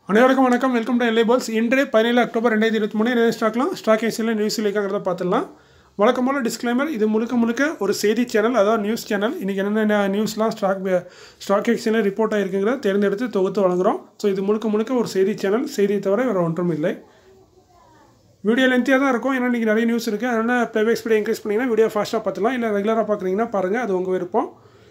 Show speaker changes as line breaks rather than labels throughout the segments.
அனைவருக்கும் வணக்கம் welcome to LI balls இன்று பதினேழு அக்டோபர் ரெண்டாயிரத்தி இருபத்தி மூணு என்ன ஸ்டாக்லாம் ஸ்டாக் எக்ஸில் நியூஸ் இருக்காங்கிறத பார்த்துடலாம் வழக்கம் போல் டிஸ்க்ளைமர் இது முழுக்க முழுக்க ஒரு செய்தி சேனல் அதாவது நியூஸ் சேனல் இன்றைக்கி என்னென்ன நியூஸ்லாம் ஸ்டாக் ஸ்டாக் எக்ஸில் ரிப்போர்ட் ஆகிருக்குங்கிறத தேர்ந்தெடுத்து தொகுத்து வழங்குகிறோம் ஸோ இது முழுக்க முழுக்க ஒரு செய்தி சேனல் செய்தியை தவிர வேறு ஒன்றும் இல்லை வீடியோ லென்த்தியாக தான் இருக்கும் ஏன்னா இன்றைக்கி நிறைய நியூஸ் இருக்குது அதனால் ப்ளேபேக் ஸ்பீடை இன்க்ரீஸ் பண்ணிங்கன்னா வீடியோ ஃபாஸ்ட்டாக பார்த்துலாம் இல்லை ரெகுலராக பார்க்குறீங்கன்னா பாருங்கள் அது உங்கள் விருப்பம்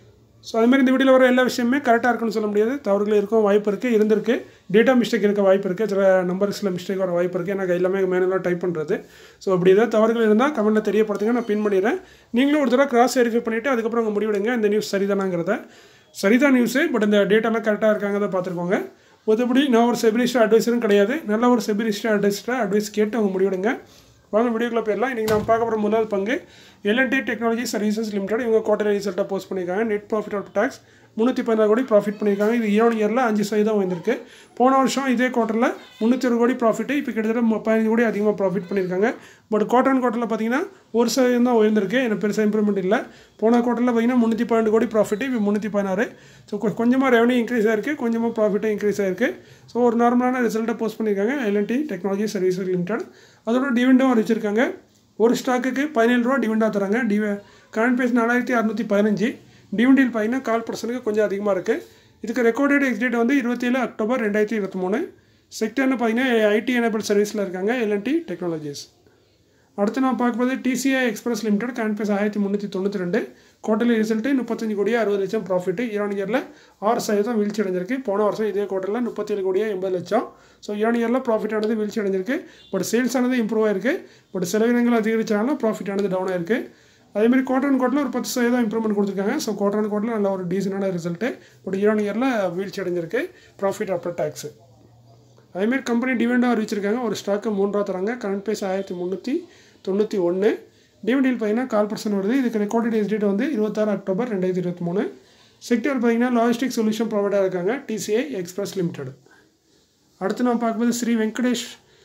ஸோ அதுமாதிரி இந்த வீடியோவில் வர எல்லா விஷயமே கரெக்டாக இருக்குன்னு சொல்ல முடியாது தவறுகள் இருக்கும் வாய்ப்பு இருக்குது இருந்திருக்கு டேட்டா மிஸ்டேக் இருக்க வாய்ப்பு இருக்குது சில நம்பர்ஸில் மிஸ்டேக் வர வாய்ப்பு இருக்குது எனக்கு எல்லாமே மேனுவலாக டைப் பண்ணுறது ஸோ அப்படி ஏதாவது தவறுகள் இருந்தால் கமெண்ட்டில் தெரியப்படுத்துங்க நான் பின் பண்ணிடுறேன் நீங்களும் ஒரு தடவை கிராஸ் வெரிஃபை பண்ணிவிட்டு அதுக்கப்புறம் உங்கள் முடிவெடுங்க இந்த நியூஸ் சரிதானாங்கிறத சரிதான் நியூஸு பட் இந்த டேட்டாலாம் கரெக்டாக இருக்காங்கிறத பார்த்துருக்கோங்க மற்றபடி நான் ஒரு செபிலிஸ்டர் அட்வைஸரும் கிடையாது நல்ல ஒரு செபிலிஸ்டர் அட்வைஸ்டர் அட்வைஸ் கேட்டு அவங்க முடிவெடுங்க வாங்க வீடியோக்குள்ள போயிடலாம் இன்றைக்கி நம்ம பார்க்க போகிற முதல் பங்கு எல்என்டி டெக்னாலஜி சர்வீசஸ் லிமிடெட் இவங்க குவார்டர் ரிசல்ட்டாக போஸ்ட் பண்ணியிருக்காங்க நெட் ப்ராஃபிட் ஆஃப் டேக்ஸ் முந்நூற்றி பதினாறு கோடி ப்ராஃபிட் பண்ணியிருக்காங்க இது இயர் இயரில் அஞ்சு சதவீதம் வந்திருக்கு போன வருஷம் இதே குவார்ட்டரில் முந்நூற்றி ஒரு கோடி ப்ராஃபிட்டு இப்போ கிட்டத்தட்ட மு- பதினஞ்சு கோடி அதிகமாக ப்ராஃபிட் பண்ணியிருக்காங்க பட் குவார்டர் அண்ட் குவார்ட்டரில் பார்த்தீங்கன்னா ஒரு சதவீதம் தான் உயர்ந்திருக்கு எனக்கு பெருசாக இம்ப்ரூவ்மெண்ட் இல்லை போன குவார்ட்டரில் பார்த்தீங்கன்னா முந்நூற்றி பன்னெண்டு கோடி ப்ராஃபிட் இப்போ முந்நூற்றி பதினாறு ஸோ கொஞ்சமாக ரெவன்யூ இன்க்ரீஸ் ஆயிருக்கு கொஞ்சமாக ப்ராஃபிட்டும் இன்க்ரீஸ் ஆயிருக்கு ஸோ ஒரு நார்மலான ரிசல்ட்டை போஸ்ட் பண்ணியிருக்காங்க எல்என்டி டெக்னாலஜி சர்வீசஸ் லிமிடெட் அதோட டிவிண்டும் அறிவிச்சிருக்காங்க ஒரு ஸ்டாக்குக்கு பதினேழு ரூபா டிவிண்டாக தராங்க டிவ கரண்ட் பேஸ் நாலாயிரத்தி அறநூற்றி பதினஞ்சு டிவிண்டில் பார்த்தீங்கன்னா கால் பர்சனுக்கு கொஞ்சம் அதிகமாக இருக்குது இதுக்கு ரெக்கார்டட் எக்ஸ்டேட் வந்து இருபத்தேழு அக்டோபர் ரெண்டாயிரத்தி இருபத்தி மூணு செக்டர்னு பார்த்தீங்கன்னா ஐடி எனபிள் சர்வீஸில் இருக்காங்க எல்என்டி டெக்னாலஜிஸ் அடுத்து நான் பார்க்கும்போது TCI express limited current base ஆயிரத்தி முந்நூற்றி தொண்ணூற்றி ரெண்டு குவார்டர்லி ரிசல்ட்டு முப்பத்தஞ்சு கோடியே அறுபது லட்சம் ப்ராஃபிட் ஈரான் இயரில் ஆறு சதவீதம் வீழ்ச்சி அடைஞ்சிருக்கு போன வருஷம் இதே குவார்ட்டரில் முப்பத்தேழு கோடியே எண்பது லட்சம் ஸோ ஈரான் இயரில் ப்ராஃபிட் ஆனது வீழ்ச்சி அடைஞ்சிருக்கு பட் சேல்ஸ் ஆனது இம்ப்ரூவ் ஆயிருக்கு பட் செலவினங்கள் அதிகரிச்சாலும் ப்ராஃபிட் ஆனது டவுன் ஆயிருக்கு அதேமாதிரி குவார்டர் அண்ட் குவார்ட்டரில் ஒரு பத்து சதவீதம் இம்ப்ரூவ்மெண்ட் கொடுத்துருக்காங்க ஸோ குவார்டர் அண்ட் குவார்ட்டரில் நல்ல ஒரு டீசெண்டான ரிசல்ட்டு பட் ஈரான் இயரில் வீழ்ச்சி அடைஞ்சிருக்கு ப்ராஃபிட் ஆஃப்டர் டேக்ஸு அதேமாரி கம்பெனி டிவிடெண்டாக அறிவிச்சிருக்காங்க ஒரு ஸ்டாக்கு மூன்றா தராங்க கரண்ட் பேஸ் ஆயிரத்தி முந்நூற்றி தொண்ணூற்றி ஒன்று டிவிடெண்ட் பார்த்தீங்கன்னா கால் பர்சன்ட் வருது இதுக்கு ரெக்கார்டட் எஸ்டேட் வந்து இருபத்தாறு அக்டோபர் ரெண்டாயிரத்தி இருபத்தி மூணு செக்டர் பார்த்தீங்கன்னா லாஜிஸ்டிக் சொல்யூஷன் ப்ரொவைடராக இருக்காங்க டிசிஐ எக்ஸ்பிரஸ் லிமிடெட் அடுத்து நம்ம பார்க்கும்போது ஸ்ரீ வெங்கடேஷ்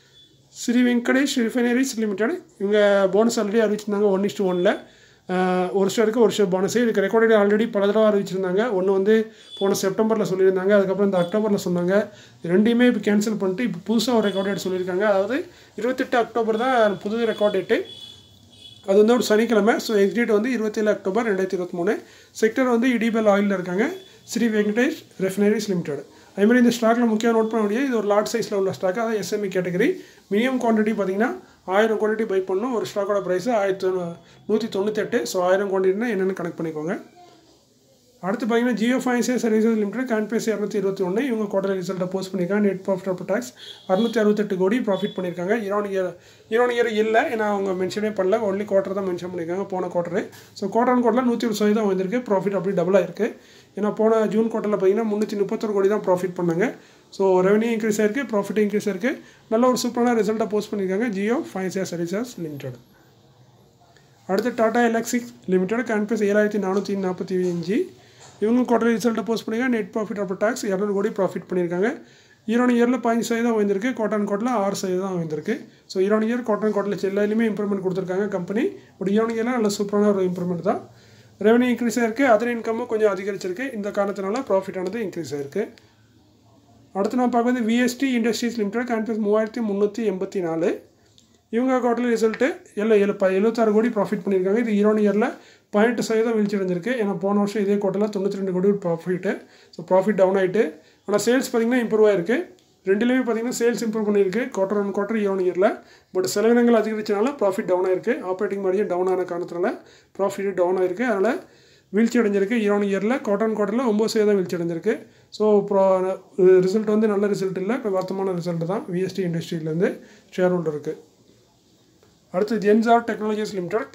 ஸ்ரீ வெங்கடேஷ் ரிஃபைனரிஸ் லிமிடெட் இவங்க போனஸ் ஆல்ரெடி அறிவிச்சிருந்தாங்க ஒன் இஸ்டு ஒனில் ஒரு ஷேருக்கு ஒரு ஷேர் போனஸ் இதுக்கு ரெக்கார்டட் ஆல்ரெடி பல தடவை அறிவிச்சிருந்தாங்க ஒன்று வந்து போன செப்டம்பரில் சொல்லியிருந்தாங்க அதுக்கப்புறம் இந்த அக்டோபரில் சொன்னாங்க ரெண்டையுமே இப்போ கேன்சல் பண்ணிட்டு இப்போ புதுசாக ஒரு ரெக்கார்ட் டேட் சொல்லியிருக்காங்க அதாவது இருபத்தெட்டு அக்டோபர் தான் புது ரெக்கார்ட் டேட்டு அது வந்து ஒரு சனிக்கிழமை ஸோ எக்ஸ்டேட் வந்து இருபத்தேழு அக்டோபர் ரெண்டாயிரத்தி இருபத்தி மூணு செக்டர் வந்து இடிபெல் ஆயிலில் இருக்காங்க ஸ்ரீ வெங்கடேஷ் ரெஃபினரிஸ் லிமிடெட் அதேமாதிரி இந்த ஸ்டாக்கில் முக்கியம் நோட் பண்ண முடியாது இது ஒரு லார்ஜ் சைஸில் உள்ள ஸ்டாக் அதாவது எஸ்எம்இ கேட்டகரி மினிமம் குவான்டிட்டி பார்த்தீங்கன்னா ஆயிரம் குவான்டிட்டி பை பண்ணணும் ஒரு ஸ்டாக்கோட ப்ரைஸ் ஆயிரத்தி நூற்றி தொண்ணூத்தெட்டு ஸோ ஆயிரம் குவான்டிட்டினா என்னென்னு கணக்கு பண்ணிக்கோங்க அடுத்து பார்த்தீங்கன்னா ஜியோ ஃபைனான்சியல் சர்வீசஸ் லிமிடெட் கான்பேஸ் இரநூத்தி இருபத்தி ஒன்று இவங்க குவார்டர் ரிசல்ட்டை போஸ்ட் பண்ணியிருக்காங்க நெட் ப்ராஃபிட் ஆஃப்டர் டேக்ஸ் அறுநூற்றி அறுபத்தெட்டு கோடி ப்ராஃபிட் பண்ணியிருக்காங்க ஈரான் இயர் ஈரான் இயர் இல்லை ஏன்னா அவங்க மென்ஷனே பண்ணல ஒன்லி குவார்டர் தான் மென்ஷன் பண்ணியிருக்காங்க போன குவார்டர் ஸோ குவார்டர் அண்ட் குவார்டரில் நூற்றி ஒரு சதவீதம் வந்திருக்கு ப்ராஃபிட் அப்படி டபுளாக இருக்குது ஏன்னா போன ஜூன் குவார்ட்டரில் பார்த்தீங்கன்னா முந்நூற்றி முப்பத்தொரு கோடி தான் ப்ராஃபிட் பண்ணாங்க ஸோ ரெவன்யூ இன்க்ரீஸ் ஆயிருக்கு ப்ராஃபிட் இன்க்ரீஸ் ஆயிருக்கு நல்ல ஒரு சூப்பரான ரிசல்ட்டை போஸ்ட் பண்ணியிருக்காங்க ஜியோ ஃபைனான்சியல் சர்வீசஸ் லிமிடெட் அடுத்து டாடா எலக்ட்ரிக் லிமிடெட் கேன்பஸ் ஏழாயிரத்தி நானூற்றி நாற்பத்தி அஞ்சு இவங்க குவார்டர் ரிசல்ட்டை போஸ்ட் பண்ணியிருக்காங்க நெட் ப்ராஃபிட் ஆஃப்டர் டேக்ஸ் இரநூறு கோடி ப்ராஃபிட் பண்ணியிருக்காங்க ஈரான் இயரில் பதினஞ்சு சதவீதம் வந்திருக்கு காட்டன் கோட்டில் ஆறு சதவீதம் வந்திருக்கு ஸோ ஈரான் இயர் காட்டன் கோட்டில் எல்லாருமே இம்ப்ரூவ்மெண்ட் கொடுத்துருக்காங்க கம்பெனி பட் ஈரான் இயரில் நல்ல சூப்பரான ஒரு இம்ப்ரூவ்மெண்ட் தான் ரெவன்யூ இன்க்ரீஸ் ஆயிருக்கு அதர் இன்கமும் கொஞ்சம் அதிகரிச்சிருக்கு இந்த காரணத்தினால ப்ராஃபிட் ஆனது இன்க்ரீஸ் ஆயிருக்கு அடுத்து நான் பார்க்குறது விஎஸ்டி இண்டஸ்ட்ரீஸ் லிமிடெட் கேன்பஸ் மூவாயிரத்தி முந்நூற்றி எண்பத்தி நாலு இவங்க குவார்டர் ரிசல்ட்டு எல்லாம் எழு ப எழுபத்தாறு கோடி ப்ராஃபிட் பண்ணியிருக்காங்க இது ஈரோன் இயரில் பதினெட்டு சதவீதம் வீழ்ச்சி அடைஞ்சிருக்கு ஏன்னா போன வருஷம் இதே குவார்ட்டரில் தொண்ணூற்றி ரெண்டு கோடி ப்ராஃபிட்டு ஸோ ப்ராஃபிட் டவுன் ஆகிட்டு ஆனால் சேல்ஸ் பார்த்திங்கன்னா இம்ப்ரூவ் ஆயிருக்கு ரெண்டுலேயுமே பார்த்தீங்கன்னா சேல்ஸ் இம்ப்ரூவ் பண்ணியிருக்கு குவார்டர் ஒன் குவார்டர் ஈரோன் இயரில் பட் செலவினங்கள் அதிகரிச்சனால ப்ராஃபிட் டவுன் ஆயிருக்கு ஆப்ரேட்டிங் மார்ஜின் டவுன் ஆன காரணத்தினால ப்ராஃபிட் டவுன் ஆயிருக்கு அதனால் வீழ்ச்சி அடைஞ்சிருக்கு ஈரான் இயரில் காட்டன் குவார்ட்டரில் ஒம்பது சதவீதம் வீழ்ச்சி அடைஞ்சிருக்கு ஸோ ப்ரோ ரிசல்ட் வந்து நல்ல ரிசல்ட் இல்லை வருத்தமான ரிசல்ட் தான் விஎஸ்டி இண்டஸ்ட்ரியிலேருந்து ஷேர் ஹோல்டருக்கு அடுத்து Zensar technologies limited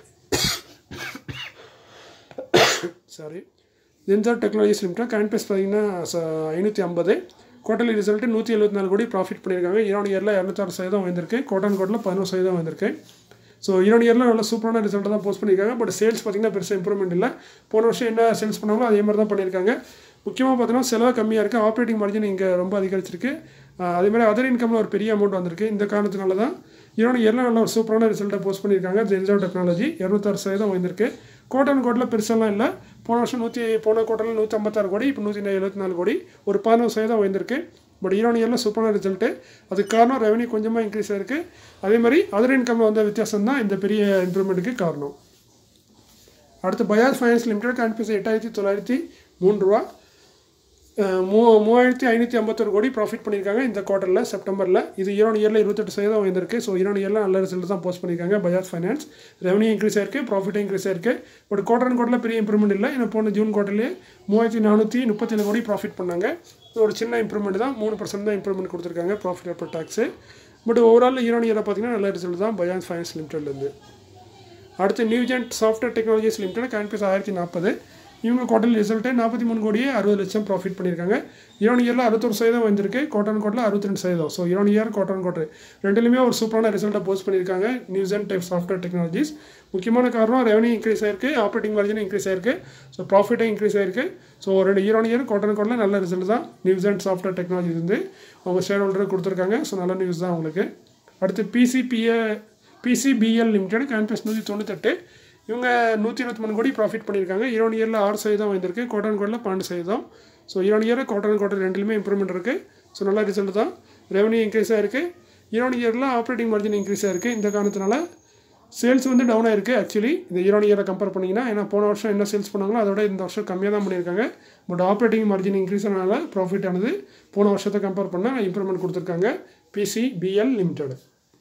sorry Zensar technologies limited கேன்பஸ் பார்த்தீங்கன்னா ஐநூற்றி ஐம்பது குவார்டர்லி ரிசல்ட்டு நூற்றி எழுபத்தி நாலு கோடி ப்ராஃபிட் பண்ணியிருக்காங்க ஈரான் இயரில் இரநூத்தாறு சதவீதம் வந்திருக்கு கோட்டன் கோட்டில் பதினோரு சதவீதம் வந்திருக்கு ஸோ ஈரான் இயரில் நல்ல சூப்பரான ரிசல்ட்டை தான் போஸ்ட் பண்ணியிருக்காங்க பட் சேல்ஸ் பார்த்தீங்கன்னா பெருசாக இம்ப்ரூவ்மெண்ட் இல்லை போன வருஷம் என்ன சேல்ஸ் பண்ணாங்களோ அதே மாதிரி தான் பண்ணியிருக்காங்க முக்கியமாக பார்த்தீங்கன்னா செலவு கம்மியாக இருக்குது ஆப்ரேட்டிங் மார்ஜின் இங்கே ரொம்ப அதிகரிச்சிருக்கு ஆஹ் அதே மாதிரி அதர் இன்கமில் ஒரு பெரிய அமௌண்ட் வந்திருக்கு இந்த காரணத்தினால தான் ஈரான் இயரில் நல்ல ஒரு சூப்பரான ரிசல்ட்டை போஸ்ட் பண்ணியிருக்காங்க ஜென்சோ டெக்னாலஜி இரநூத்தாறு சதவீதம் வந்திருக்கு கோட்டன் கோட்டில் பெருசெல்லாம் இல்லை போன வருஷம் நூற்றி போன கோட்டரில் நூற்றி ஐம்பத்தாறு கோடி இப்போ நூற்றி எழுபத்தி நாலு கோடி ஒரு பதினொரு சதவீதம் வந்திருக்கு பட் ஈரோன் இயரில் சூப்பரான ரிசல்ட்டு அதுக்கு காரணம் ரெவன்யூ கொஞ்சமாக இன்க்ரீஸ் ஆயிருக்கு அதே மாதிரி அதர் இன்கம் வந்த வித்தியாசம் தான் இந்த பெரிய இம்ப்ரூவ்மெண்ட்டுக்கு காரணம் அடுத்து பஜாஜ் ஃபைனான்ஸ் லிமிடெட் கான்பிஎஸ் எட்டாயிரத்தி தொள்ளாயிரத்தி மூணு ரூபா அஹ் மூ மூவாயிரத்தி ஐநூற்றி ஐம்பத்தொரு கோடி ப்ராஃபிட் பண்ணியிருக்காங்க இந்த குவார்ட்டரில் செப்டம்பரில் இது ஈரோன் இயரில் இருபத்தெட்டு சதவீதம் வந்திருக்கு ஸோ ஈரோன் இயரில் நல்ல ரிசல்ட் தான் போஸ்ட் பண்ணியிருக்காங்க பஜாஜ் ஃபைனான்ஸ் ரெவன்யூ இன்க்ரீஸ் ஆயிருக்கு ப்ராஃபிட்டும் இன்க்ரீஸ் ஆயிருக்கு பட் குவார்டர் அண்ட் குவார்ட்டரில் பெரிய இம்ப்ரூவ்மெண்ட் இல்லை ஏன்னா போன ஜூன் குவார்ட்டர்லேயே மூவாயிரத்தி நானூற்றி முப்பத்தேழு கோடி ப்ராஃபிட் பண்ணாங்க இது ஒரு சின்ன இம்ப்ரூவ்மெண்ட் தான் மூணு பர்சன்ட் தான் இம்ப்ரூவ்மெண்ட் கொடுத்துருக்காங்க profit after tax but overall year on இயரில் பார்த்தீங்கன்னா நல்ல ரிசல்ட் தான் பஜாஜ் ஃபைனான்ஸ் லிமிடெட்லேருந்து அடுத்து நியூஜென்ட் சாஃப்ட்வேர் டெக்னாலஜிஸ் லிமிடெட் கேன்பீஸ் ஆயிரத்தி நாற்பது இவங்க குவார்டர் ரிசல்ட்டு நாற்பத்தி மூணு கோடியே அறுபது லட்சம் ப்ராஃபிட் பண்ணியிருக்காங்க ஈரோன் இயரில் அறுபத்தொரு சதவீதம் வந்திருக்கு குவார்டர் குவார்ட்டில் அறுபத்தி ரெண்டு சதவீதம் so year on year quarter quarter ரெண்டுலையுமே ஒரு சூப்பரான ரிசல்ட்டை போஸ்ட் பண்ணியிருக்காங்க நியூஜென்ட் டைப் சாஃப்ட்வேர் டெக்னாலஜிஸ் முக்கியமான காரணம் ரெவன்யூ இன்க்ரீஸ் ஆயிருக்கு ஆப்ரேட்டிங் மார்ஜின் இன்க்ரீஸ் ஆயிருக்கு ஸோ ப்ராஃபிட்டும் இன்க்ரீஸ் ஆயிருக்கு ஸோ ரெண்டு ஈரோன் இயர் குவார்டர் குவார்ட்டில் நல்ல ரிசல்ட் தான் நியூஜென்ட் சாஃப்ட்வேர் டெக்னாலஜி இருந்து அவங்க ஷேர் ஹோல்டர் கொடுத்துருக்காங்க ஸோ நல்ல நியூஸ் தான் அவங்களுக்கு அடுத்து பிசிபிஏ பிசிபிஎல் லிமிடெட் கேன்பஸ் நூற்றி தொண்ணூத்தெட்டு இவங்க நூற்றி இருபத்தி மூணு கோடி ப்ராஃபிட் பண்ணியிருக்காங்க ஈரோன் இயரில் ஆறு சதவீதம் வந்திருக்கு குவார்டர் குவார்ட்டில் பன்னெண்டு சதவீதம் so year on year quarter quarter ரெண்டுலையுமே இம்ப்ரூவ்மெண்ட் இருக்குது ஸோ நல்ல ரிசல்ட் தான் ரெவன்யூ இன்க்ரீஸ் ஆயிருக்கு ஈரோன் இயரில் ஆப்ரேட்டிங் மார்ஜின் இன்க்ரீஸ் ஆயிருக்கு இந்த காரணத்தினால சேல்ஸ் வந்து டவுன் ஆயிருக்கு ஆக்சுவலி இந்த ஈரோன் இயரை கம்பேர் பண்ணிங்கன்னா ஏன்னா போன வருஷம் என்ன சேல்ஸ் பண்ணாங்களோ அதோட இந்த வருஷம் கம்மியாக தான் பண்ணியிருக்காங்க பட் ஆப்ரேட்டிங் மார்ஜின் இன்க்ரீஸ் ஆனனால ப்ராஃபிட் ஆனது போன வருஷத்தை கம்பேர் பண்ணால் இம்ப்ரூவ்மெண்ட் கொடுத்துருக்காங்க பிசிபிஎல் லிமிடெட்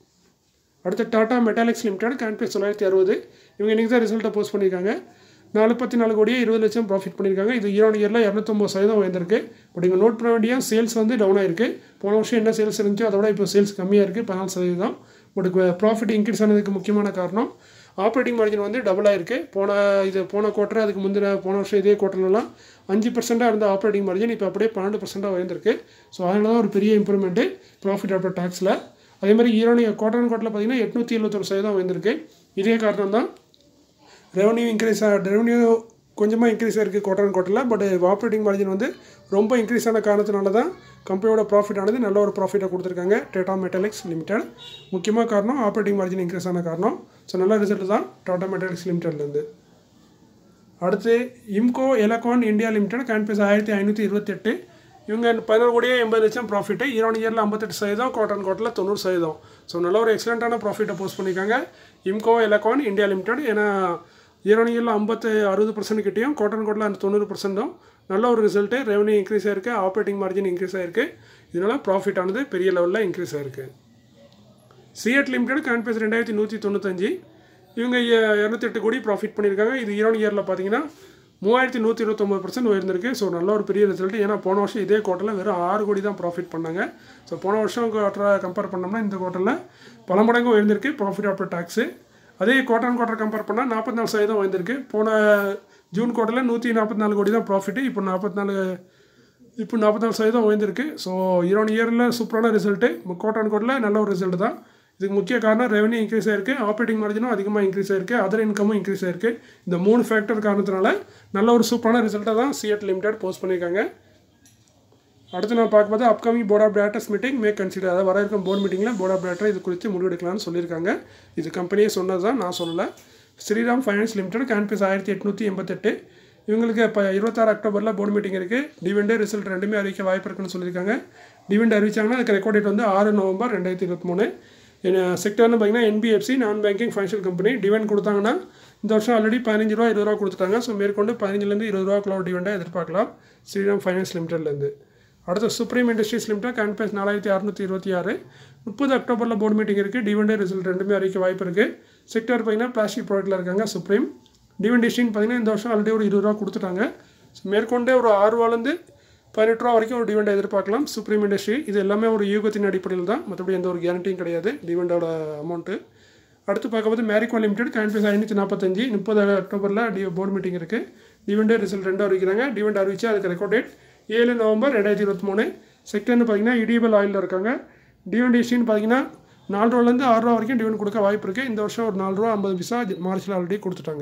அடுத்து டாடா மெட்டாலிக்ஸ் லிமிடெட் கேன்பேஸ் தொள்ளாயிரத்தி அறுபது இவங்க இன்றைக்கி தான் ரிசல்ட்டை போஸ்ட் பண்ணியிருக்காங்க நாற்பத்தி நாலு கோடியே இருபது லட்சம் ப்ராஃபிட் பண்ணியிருக்காங்க இது ஈரோடு இயரில் இரநூத்தொம்பது சதவீதம் வந்திருக்கு பட் இங்கே நோட் பண்ண வேண்டிய சேல்ஸ் வந்து டவுன் ஆயிருக்கு போன வருஷம் என்ன சேல்ஸ் இருந்துச்சோ அதோட இப்போ சேல்ஸ் கம்மியாக இருக்குது பதினாலு சதவீதம் பட் ப்ராஃபிட் இன்க்ரீஸ் ஆனதுக்கு முக்கியமான காரணம் ஆப்ரேட்டிங் மார்ஜின் வந்து டபுள் ஆயிருக்கு போன இது போன குவார்ட்டர் அதுக்கு முந்தின போன வருஷம் இதே குவார்ட்டர்லாம் அஞ்சு பர்சென்ட்டாக இருந்த ஆப்ரேட்டிங் மார்ஜின் இப்போ அப்படியே பன்னெண்டு பர்சென்ட்டாக உயர்ந்திருக்கு ஸோ அதனால தான் ஒரு பெரிய இம்ப்ரூவ்மெண்ட்டு ப்ராஃபிட் ஆஃப்டர் டேக்ஸில் அதே மாதிரி ஈரோடு குவார்டர் அண்ட் குவார்ட்டரில் பார்த்தீங்கன்னா எட்நூற்றி எழுபத்தொரு சதவீதம் வந்திருக்கு இதே காரணம் தான் ரெவன்யூ இன்க்ரீஸ் ரெவன்யூ கொஞ்சமாக இன்க்ரீஸ் ஆயிருக்கு குவார்டர் அண்ட் குவார்ட்டரில் பட் ஆப்ரேட்டிங் மார்ஜின் வந்து ரொம்ப இன்க்ரீஸ் ஆன காரணத்தினால தான் கம்பெனியோட ப்ராஃபிட் ஆனது நல்ல ஒரு ப்ராஃபிட்டை கொடுத்துருக்காங்க டாடா மெட்டாலிக்ஸ் லிமிடெட் முக்கியமாக காரணம் ஆப்ரேட்டிங் மார்ஜின் இன்க்ரீஸ் ஆன காரணம் ஸோ நல்ல ரிசல்ட் தான் டாடா மெட்டாலிக்ஸ் லிமிடெட்லேருந்து அடுத்து இம்கோ எலகான் இந்தியா லிமிடெட் கேன்பேஸ் ஆயிரத்தி ஐநூற்றி இருபத்தெட்டு இவங்க பதினோரு கோடியே எண்பது லட்சம் ப்ராஃபிட்டு ஈரோடு இயரில் ஐம்பத்தெட்டு சதவீதம் குவார்டர் குவார்ட்டரில் தொண்ணூறு சதவீதம் ஸோ நல்ல ஒரு எக்ஸலண்ட்டான ப்ராஃபிட்டை போஸ்ட் பண்ணியிருக்காங்க இம்கோ எலகான் இந்தியா லிமிடெட் ஏன்னா ஈரோடு இயரில் ஐம்பத்து அறுபது பர்சன்ட் கிட்டேயும் குவார்டர் குவார்ட்டரில் அந்த தொண்ணூறு பர்சன்ட்டும் நல்ல ஒரு ரிசல்ட்டு ரெவன்யூ இன்க்ரீஸ் ஆயிருக்கு ஆப்ரேட்டிங் மார்ஜின் இன்க்ரீஸ் ஆயிருக்கு இதனால் ப்ராஃபிட் ஆனது பெரிய லெவலில் இன்க்ரீஸ் ஆயிருக்கு சிஎட் லிமிடெட் கான்பேஸ் ரெண்டாயிரத்தி நூற்றி தொண்ணூத்தஞ்சு இவங்க இரநூத்தி எட்டு கோடி ப்ராஃபிட் பண்ணியிருக்காங்க இது ஈரோடு இயரில் பார்த்தீங்கன்னா மூவாயிரத்தி நூற்றி இருபத்தொம்பது பர்சன்ட் உயர்ந்திருக்கு ஸோ நல்ல ஒரு பெரிய ரிசல்ட் ஏன்னா போன வருஷம் இதே குவார்ட்டரில் வெறும் ஆறு கோடி தான் ப்ராஃபிட் பண்ணாங்க ஸோ போன வருஷம் குவார்ட்டரை கம்பேர் பண்ணோம்னா இந்த குவார்ட்டரில் பல மடங்கு உயர்ந்திருக்கு ப்ராஃபிட் ஆஃப்டர் டேக்ஸு அதே குவார்டர் அண்ட் குவார்ட்டர் கம்பேர் பண்ணால் நாற்பத்தி நாலு சதவீதம் வந்திருக்கு போன ஜூன் குவார்ட்டரில் நூற்றி நாற்பத்தி நாலு கோடி தான் ப்ராஃபிட்டு இப்போ நாற்பத்தி நாலு இப்போ நாற்பத்தாலு சதவீதம் உயர்ந்திருக்கு ஸோ ஈரோடு இயரில் சூப்பரான ரிசல்ட்டு குவார்டர் அண்ட் குவார்ட்டரில் நல்ல ஒரு ரிசல்ட் தான் இதுக்கு முக்கிய காரணம் ரெவன்யூ இன்க்ரீஸ் ஆயிருக்கு ஆப்ரேட்டிங் மார்ஜினும் அதிகமாக இன்க்ரீஸ் ஆயிருக்கு அதர் இன்கமும் இன்க்ரீஸ் ஆயிருக்கு இந்த மூணு ஃபேக்டர் காரணத்தினால நல்ல ஒரு சூப்பரான ரிசல்ட்டை தான் சிஎட் லிமிடெட் போஸ்ட் பண்ணியிருக்காங்க அடுத்து நான் பார்க்கும்போது upcoming board of directors meeting may consider அதாவது வர இருக்கும் போர்ட் மீட்டிங்கில் போர்ட் ஆஃப் டேரக்டர் இது குறித்து முடிவெடுக்கலாம்னு சொல்லியிருக்காங்க இது கம்பெனியே சொன்னது தான் நான் சொல்லலை ஸ்ரீராம் ஃபைனான்ஸ் லிமிடெட் கேன்பீஸ் ஆயிரத்தி எட்நூற்றி எண்பத்தெட்டு இவங்களுக்கு இப்போ இருபத்தாறு அக்டோபரில் போர்டு மீட்டிங் இருக்குது டிவெண்டே ரிசல்ட் ரெண்டுமே அறிவிக்க வாய்ப்பு இருக்குன்னு சொல்லியிருக்காங்க டிவெண்ட் அறிவிச்சாங்கன்னா அதுக்கு ரெக்கார்ட் டேட் வந்து ஆறு நவம்பர் ரெண்டாயிரத்தி இருபத்தி மூணு செக்டர்னு பார்த்தீங்கன்னா என்பிஎஃப்சி நான் பேங்கிங் ஃபைனான்ஷியல் கம்பெனி டிவெண்ட் கொடுத்தாங்கன்னா இந்த வருஷம் ஆல்ரெடி பதினஞ்சு ரூபா இருபது ரூபா கொடுத்துட்டாங்க ஸோ மேற்கொண்டு பதினஞ்சுலேருந்து இருபது ரூபாக்குள்ள டிவெண்டாக எதிர்பார்க்கலாம் ஸ்ரீராம் ஃபைனான்ஸ் லிமிடெட்லேருந்து அடுத்து சுப்ரீம் இண்டஸ்ட்ரீஸ் லிமிடெட் கான்பேஸ் நாலாயிரத்தி அறுநூற்றி இருபத்தி ஆறு முப்பது அக்டோபரில் போர்டு மீட்டிங் இருக்குது டிவெண்டே ரிசல்ட் ரெண்டுமே அறிவிக்க வாய்ப்பு இருக்குது செக்டர் பார்த்தீங்கன்னா பிளாஸ்டிக் ப்ராடக்ட்டில் இருக்காங்க சுப்ரீம் டிவெண்ட் டிஸ்டின் பார்த்தீங்கன்னா இந்த வருஷம் ஆல்ரெடி ஒரு இருபது ரூபா கொடுத்துட்டாங்க ஸோ மேற்கொண்டே ஒரு ஆறு ரூபாலேருந்து பதினெட்டு ரூபா வரைக்கும் ஒரு டிவெண்ட் எதிர்பார்க்கலாம் சுப்ரீம் இண்டஸ்ட்ரி இது எல்லாமே ஒரு யூகத்தின் அடிப்படையில் தான் மற்றபடி எந்த ஒரு கேரண்டியும் கிடையாது டிவெண்டோட அமௌண்ட்டு அடுத்து பார்க்கும்போது மேரிகோ லிமிடெட் கான்பேஸ் ஐநூற்றி நாற்பத்தஞ்சு முப்பது அக்டோபரில் டி போர்டு மீட்டிங் இருக்குது டிவெண்டே ரிசல்ட் ரெண்டும் அறிவிக்கிறாங்க டிவெண்ட் அறிவிச்சு அதுக்கு ரெக்கார்ட் டேட் ஏழு நவம்பர் ரெண்டாயிரத்தி இருபத்தி மூணு செகண்ட்னு பார்த்தீங்கன்னா இடியபிள் ஆயிலில் இருக்காங்க டிவெண்ட் இஸ்டின்னு பார்த்தீங்கன்னா நாலு ரூபாலேருந்து ஆறு ரூபா வரைக்கும் டிவெண்ட் கொடுக்க வாய்ப்பு இருக்குது இந்த வருஷம் ஒரு நாலு ரூபா ஐம்பது பைசா மார்ச்சில் ஆல்ரெடி கொடுத்துட்டாங்க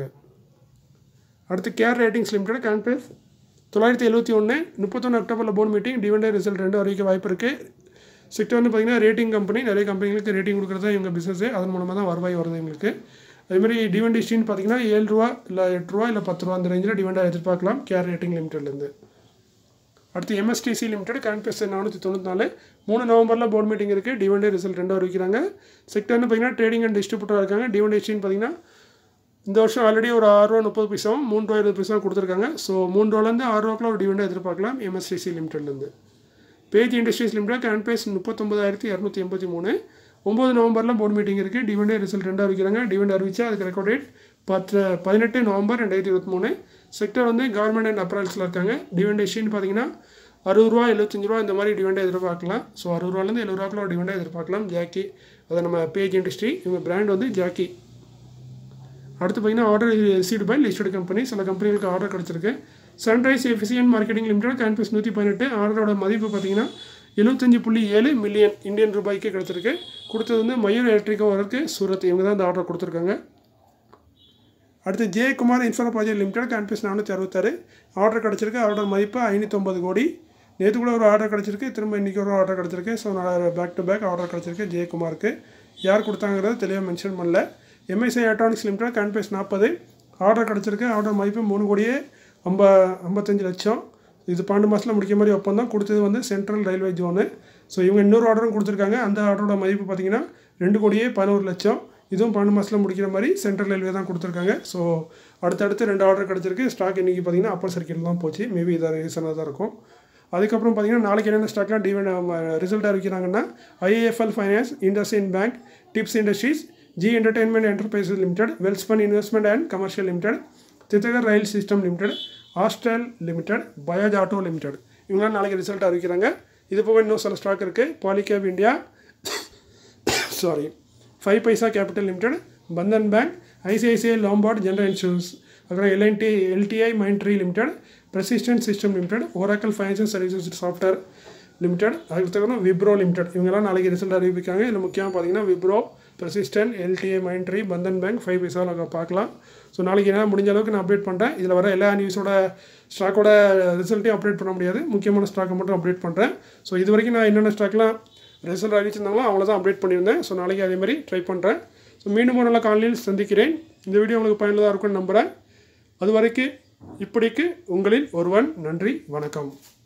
அடுத்து கேர் ரேட்டிங்ஸ் லிமிடெட் கான்பேஸ் தொள்ளாயிரத்தி எழுபத்தி ஒன்று முப்பத்தொன்று அக்டோபரில் போர்டு மீட்டிங் டிவெண்டே ரிசல்ட் ரெண்டு அறிவிக்க வாய்ப்பு இருக்குது செக்டர்னு பார்த்தீங்கன்னா ரேட்டிங் கம்பெனி நிறைய கம்பெனிகளுக்கு ரேட்டிங் கொடுக்குறது இவங்க பிஸ்னஸு அதன் மூலமாக தான் வருவாய் வருது எங்களுக்கு அதேமாதிரி டிவெண்ட் இஸ்டின்னு பார்த்தீங்கன்னா ஏழு ரூபா இல்லை எட்டு ரூபா இல்லை பத்து ரூபா அந்த ரேஞ்சில் டிவெண்டாக எதிர்பார்க்கலாம் கேர் ரேட்டிங் லிமிட்டட்லேருந்து அடுத்து எம்எஸ்டிசி லிமிடெட் கான்பெஸ் நானூற்றி தொண்ணூற்றி நாலு மூணு நவம்பரில் போர்ட் மீட்டிங் இருக்குது டிவெண்டே ரிசல்ட் ரெண்டாவது அறிவிக்கிறாங்க செக்டர்னு பார்த்தீங்கன்னா ட்ரேடிங் அண்ட் டிஸ்ட்ரிபியூட்டராக இருக்காங்க டிவெண்டே எக்ஸ்சேஞ்ச் பார்த்தீங்கன்னா இந்த வருஷம் ஆல்ரெடி ஒரு ஆறு ரூபா முப்பது பைசாவும் மூணு ரூபா இருபது பைசா கொடுத்துருக்காங்க ஸோ மூணு ரூபாலேருந்து ஆறு ரூபாக்குள்ள ஒரு டிவெண்டை எதிர்பார்க்கலாம் எம்எஸ்டிசி லிமிடெட்லேருந்து பேஜ் இண்டஸ்ட்ரீஸ் லிமிடெட் கான்பேஸ் முப்பத்தொம்பதாயிரத்தி இரநூத்தி எண்பத்தி மூணு ஒம்பது நவம்பரில் போர்ட் மீட்டிங் இருக்குது டிவெண்டே ரிசல்ட் ரெண்டாக அறிவிக்கிறாங்க டிவெண்ட் அறிவிச்சா அதுக்கு ரெக்கார்ட் டேட் பத்து பதினெட்டு நவம்பர் ரெண்டாயிரத்தி இருபத்தி மூணு செக்டர் வந்து கவர்மெண்ட் அண்ட் அப்ரல்ஸில் இருக்காங்க டிவெண்ட் எக்ஸ்சேஞ்ச் பார்த்தீங்கன்னா அறுபது ரூபா எழுபத்தஞ்சு ரூபா இந்த மாதிரி டிவெண்டை எதிர்பார்க்கலாம் ஸோ அறுபது ரூபாலேருந்து எழுபது ரூபாக்குள்ள ஒரு டிவெண்டை எதிர்பார்க்கலாம் ஜாக்கி அதை நம்ம பேஜ் இண்டஸ்ட்ரி இவங்க பிராண்ட் வந்து ஜாக்கி அடுத்து பார்த்தீங்கன்னா order received by listed company சில கம்பெனிகளுக்கு ஆர்டர் கிடச்சிருக்கு சன்ரைஸ் எஃபிசியன் மார்க்கெட்டிங் லிமிடெட் கேன்பஸ் நூற்றி பதினெட்டு ஆர்டரோட மதிப்பு பார்த்தீங்கன்னா எழுபத்தஞ்சு புள்ளி ஏழு மில்லியன் இந்தியன் ரூபாய்க்கு கிடச்சிருக்கு கொடுத்தது வந்து மயூர் எலக்ட்ரிக்கோ ஒர்க்கு சூரத் இவங்க தான் இந்த ஆர்டர் கொடுத்துருக்காங்க அடுத்து ஜெயக்குமார் இன்ஃபரா ப்ராஜெக்ட் லிமிடெட் கேன்பஸ் நானூற்றி அறுபத்தாறு ஆர்டர் கிடச்சிருக்கு ஆர்டர் மதிப்பு ஐநூற்றொம்பது கோடி நேற்று கூட ஒரு ஆர்டர் கிடச்சிருக்கு திரும்ப இன்றைக்கி ஒரு ஆர்டர் கிடச்சிருக்கு ஸோ நான் பேக் டு பேக் ஆர்டர் கிடச்சிருக்கு ஜெயக்குமாருக்கு யார் கொடுத்தாங்கிறத தெளிவாக மென்ஷன் பண்ணல எம்ஐசி எலக்ட்ரானிக்ஸ் லிமிடெட் கேன்பேஸ் நாற்பது ஆர்டர் கிடச்சிருக்கு ஆர்டர் மதிப்பு மூணு கோடியே ஐம்ப ஐம்பத்தஞ்சு லட்சம் இது பன்னெண்டு மாதத்தில் முடிக்க மாதிரி ஒப்பந்தம் கொடுத்தது வந்து சென்ட்ரல் ரயில்வே ஜோனு ஸோ இவங்க இன்னொரு ஆர்டரும் கொடுத்துருக்காங்க அந்த ஆர்டரோட மதிப்பு பார்த்தீங்கன்னா ரெண்டு கோடியே பதினோரு லட்சம் இதுவும் பன்னெண்டு மாதத்தில் முடிக்கிற மாதிரி சென்ட்ரல் ரயில்வே தான் கொடுத்துருக்காங்க ஸோ அடுத்தடுத்து ரெண்டு ஆர்டர் கிடச்சிருக்கு ஸ்டாக் இன்றைக்கி பார்த்தீங்கன்னா அப்பர் சர்க்கிள் தான் போச்சு மேபி இதாக ரீசனாக தான் இருக்கும் அதுக்கப்புறம் பார்த்தீங்கன்னா நாளைக்கு என்னென்ன ஸ்டாக்லாம் டிவெண்ட் ரிசல்ட் அறிவிக்கிறாங்கன்னா IIFL finance IndusInd bank Tips industries Zee entertainment enterprises limited Welspun investment and commercial limited Titagarh rail system limited Astral limited Bajaj auto limited இவங்களாம் நாளைக்கு ரிசல்ட் அறிவிக்கிறாங்க இது போக இன்னும் சில ஸ்டாக் இருக்குது Polycab India sorry five paisa capital limited Bandhan bank ICICI Lombard general insurance அப்புறம் LNT LTI Mindtree limited persistent system limited Oracle financial services software limited அதுக்கப்புறம் விப்ரோ லிமிடெட் இவங்கெல்லாம் நாளைக்கு ரிசல்ட் அறிவிக்காங்க இதில் முக்கியமாக பார்த்தீங்கன்னா Wipro persistent LTI Mindtree Bandhan bank five paisa நாங்கள் பார்க்கலாம் ஸோ நாளைக்கு என்ன முடிஞ்ச அளவுக்கு நான் அப்டேட் பண்ணுறேன் இதில் வர எல்லா நியூஸோட ஸ்டாக்கோட ரிசல்ட்டையும் அப்டேட் பண்ண முடியாது முக்கியமான ஸ்டாக்கை மட்டும் அப்டேட் பண்ணுறேன் ஸோ இது வரைக்கும் நான் என்னென்ன ஸ்டாக்லாம் ரிசல்ட் அறிவிச்சிருந்தாங்களோ அவங்கள தான் அப்டேட் பண்ணியிருந்தேன் ஸோ நாளைக்கு அதே மாதிரி ட்ரை பண்ணுறேன் ஸோ மீண்டும் ஒரு நல்ல காலையில் சந்திக்கிறேன் இந்த வீடியோ உங்களுக்கு பயனுள்ளதாக இருக்கும்னு நம்புகிறேன் அது வரைக்கும் இப்படிக்கு உங்களில் ஒருவன் நன்றி வணக்கம்